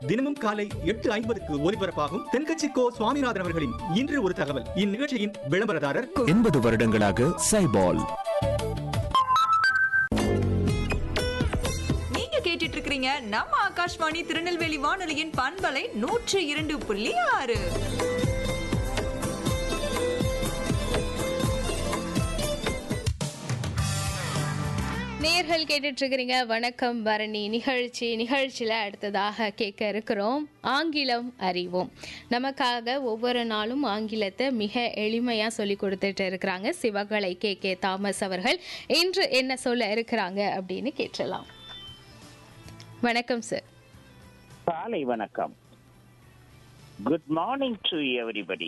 தினமும் காலை எட்டு ஐம்பதுக்கு ஒலிபரப்பாகும் தென்கட்சி கோ சுவாமிநாதன் அவர்களின் இன்று ஒரு தகவல் இந்நிகழ்ச்சியின் விளம்பரதாரர் எண்பது வருடங்களாக சைபால் நீங்க கேட்டுட்டு இருக்கிறீங்க நம்ம ஆகாஷ்வாணி திருநெல்வேலி வானொலியின் பண்பலை நூற்று இரண்டு புள்ளி ஆறு நேர்கள் கேட்டுட்டு இருக்கிறீங்க வணக்கம் பரணி நிகழ்ச்சி நிகழ்ச்சியில் அடுத்ததாக கேட்க இருக்கிறோம் ஆங்கிலம் அறிவோம் நமக்காக ஒவ்வொரு நாளும் ஆங்கிலத்தை மிக எளிமையாக சொல்லி கொடுத்துட்டு இருக்கிறாங்க சிவகலை கே கே தாமஸ் அவர்கள் இன்று என்ன சொல்ல இருக்கிறாங்க அப்படின்னு கேட்டலாம் வணக்கம் சார் காலை வணக்கம் குட் மார்னிங் டு எவரிபடி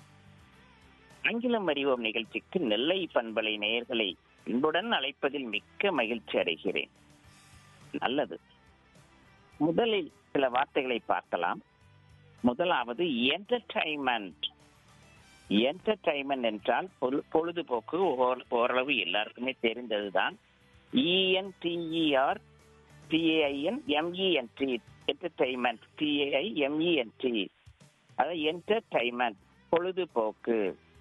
ஆங்கிலம் அறிவோம் நிகழ்ச்சிக்கு நெல்லை பண்பலை நேயர்களை அன்புடன் அழைப்பதில் மிக்க மகிழ்ச்சி அடைகிறேன் நல்லது முதலில் சில வார்த்தைகளை பார்க்கலாம் முதலாவது என்டர்டைன்மெண்ட் என்டர்டைன்மெண்ட் என்றால் பொழு- பொழுதுபோக்கு ஓர்- ஓரளவு எல்லாருக்குமே தெரிந்ததுதான் இஎன்டிஇஆர் டிஏஐஎன் எம்இஎன்டி என்டர்டைன்மெண்ட் டிஏஐ எம்இஎன்டி அதாவது என்டர்டைன்மெண்ட் பொழுதுபோக்கு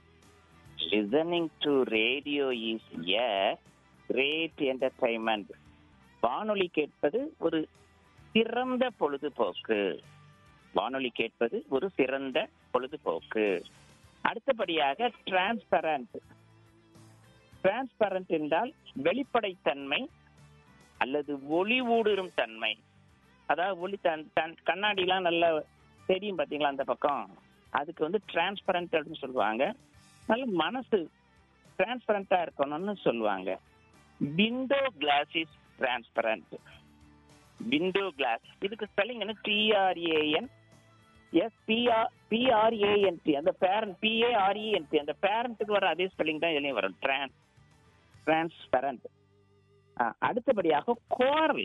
listening to radio is a great entertainment வானொலி கேட்பது ஒரு சிறந்த பொழுதுபோக்கு வானொலி கேட்பது ஒரு சிறந்த பொழுதுபோக்கு அடுத்தபடியாக டிரான்ஸ்பரண்ட் டிரான்ஸ்பரண்ட் என்றால் வெளிப்படைத்தன்மை அல்லது ஒளி ஊடுருவும் தன்மை அதாவது ஒளி தன் தன் கண்ணாடிலாம் நல்லா தெரியும் பார்த்தீங்களா அந்த பக்கம் அதுக்கு வந்து டிரான்ஸ்பரண்ட் அப்படின்னு சொல்லுவாங்க நல்ல மனசு டிரான்ஸ்பரண்டா இருக்கணும்னு சொல்லுவாங்க window glass is transparent window glass இதுக்கு ஸ்பெல்லிங் என்ன டிஆர்ஏஎன் எஸ் பிஆர் பிஆர்ஏஎன்டி அந்த பேரண்ட் பிஏஆர்இஎன்டி அந்த பேரண்ட்டுக்கு வர அதே ஸ்பெல்லிங் தான் இதுலயும் வரும் டிரான்ஸ் டிரான்ஸ்பரண்ட் அடுத்தபடியாக கோரல்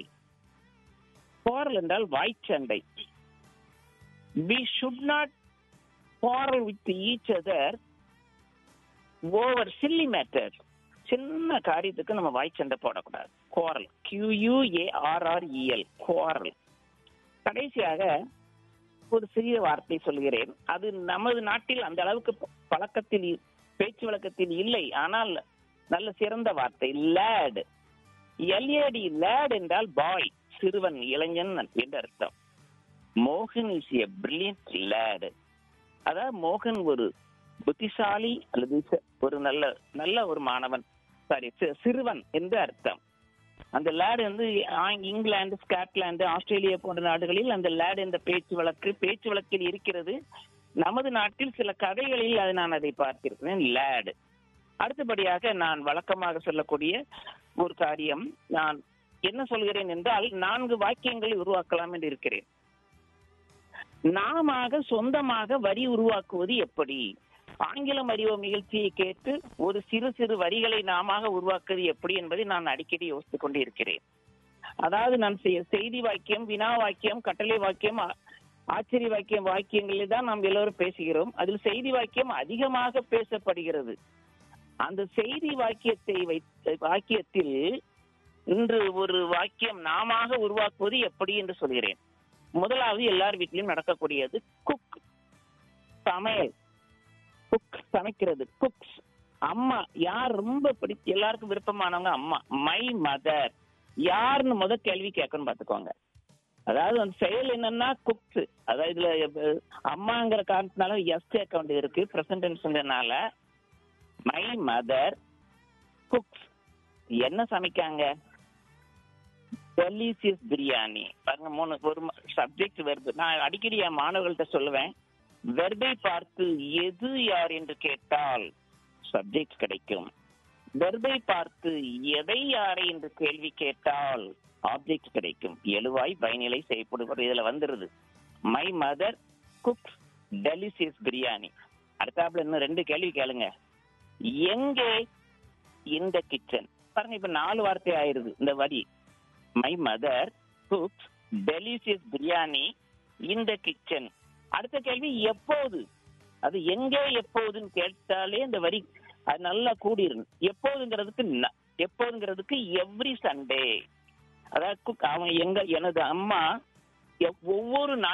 கோரல் என்றால் வாய்ச்சண்டை we should not quarrel with each other over silly matter சின்ன காரியத்துக்கு நம்ம வாய்ச்சண்டை போடக்கூடாது கோரல் கியூயூஏஆர்ஆர்இஎல் கோரல் கடைசியாக ஒரு சிறிய வார்த்தை சொல்கிறேன் அது நமது நாட்டில் அந்த அளவுக்கு ப- பழக்கத்தில் இ- பேச்சு வழக்கத்தில் இல்லை ஆனால் நல்ல சிறந்த வார்த்தை லேட் எல்ஏடி லேட் என்றால் பாய் சிறுவன் இளைஞன் என்று அர்த்தம் மோகன் இஸ் எ பிரில்லியன்ட் லேட் அதாவது மோகன் ஒரு புத்திசாலி அல்லது ச- ஒரு நல்ல நல்ல ஒரு மாணவன் சாரி சிறுவன் என்று அர்த்தம் அந்த லேட் வந்து ஆ- இங்கிலாந்து ஸ்காட்லாந்து ஆஸ்திரேலியா போன்ற நாடுகளில் அந்த லேட் என்ற பேச்சு வழக்கு பேச்சு வழக்கில் இருக்கிறது நமது நாட்டில் சில கதைகளில் அது நான் அதை பார்த்திருக்கிறேன் லேட் அடுத்தபடியாக நான் வழக்கமாக சொல்லக்கூடிய ஒரு காரியம் நான் என்ன சொல்கிறேன் என்றால் நான்கு வாக்கியங்களை உருவாக்கலாம் என்று இருக்கிறேன் நாமாக சொந்தமாக வரி உருவாக்குவது எப்படி ஆங்கிலம் அறிவோம் நிகழ்ச்சியை கேட்டு ஒரு சிறு சிறு வரிகளை நாமாக உருவாக்குவது எப்படி என்பதை நான் அடிக்கடி யோசித்துக் கொண்டு இருக்கிறேன் அதாவது நான் செய்- செய்தி வாக்கியம் வினா வாக்கியம் கட்டளை வாக்கியம் ஆ- ஆச்சரிய வாக்கியம் வாக்கியங்களில் தான் நாம் எல்லோரும் பேசுகிறோம் அதில் செய்தி வாக்கியம் அதிகமாக பேசப்படுகிறது அந்த செய்தி வாக்கியத்தை வைத்த வாக்கியத்தில் இன்று ஒரு வாக்கியம் நாமாக உருவாக்குவது எப்படி என்று சொல்கிறேன் முதலாவது எல்லார் வீட்லயும் நடக்கக்கூடியது குக் சமையல் குக் சமைக்கிறது குக்ஸ் அம்மா யார் ரொம்ப பிடிச்ச எல்லாருக்கும் விருப்பமானவங்க அம்மா மை மதர் யாருன்னு முத கேள்வி கேட்கணும் பாத்துக்கோங்க அதாவது அந்த செயல் என்னன்னா குக்ஸ் அதாவது இதுல அஹ், அம்மாங்கிற காரணத்தினால எஸ் கேட்க வேண்டியது இருக்கு பிரசன்டென்ஸ்னால மை மதர் குக்ஸ் என்ன சமைக்காங்க டெலிசியஸ் பிரியாணி பாருங்க மூணு ஒரு சப்ஜெக்ட் வெர்பு நான் அடிக்கடி என் மாணவர்கள்ட்ட சொல்லுவேன் வெர்பை பார்த்து எது யார் என்று கேட்டால் சப்ஜெக்ட் கிடைக்கும் வெர்பை பார்த்து எதை யாரை என்று கேள்வி கேட்டால் ஆப்ஜெக்ட் கிடைக்கும் எழுவாய் பயனிலை செய்யப்படுவது இதுல வந்துருது my mother cooks delicious biryani அடுத்தாப்புல இன்னும் ரெண்டு கேள்வி கேளுங்க எங்கே இந்த கிச்சன் பாருங்க இப்ப நாலு வார்த்தை ஆயிருது இந்த வரி my mother cooks delicious biryani இந்த கிச்சன் அடுத்த கேள்வி எப்போது அது எங்கே எப்போதுன்னு கேட்டாலே இந்த வரி அது நல்லா கூடிரும் எப்போதுங்கிறதுக்கு ந- எப்போதுங்கிறதுக்கு எவ்ரி சண்டே அதாவது cook- அவன் எங்க எனது அம்மா எவ்- ஒவ்வொரு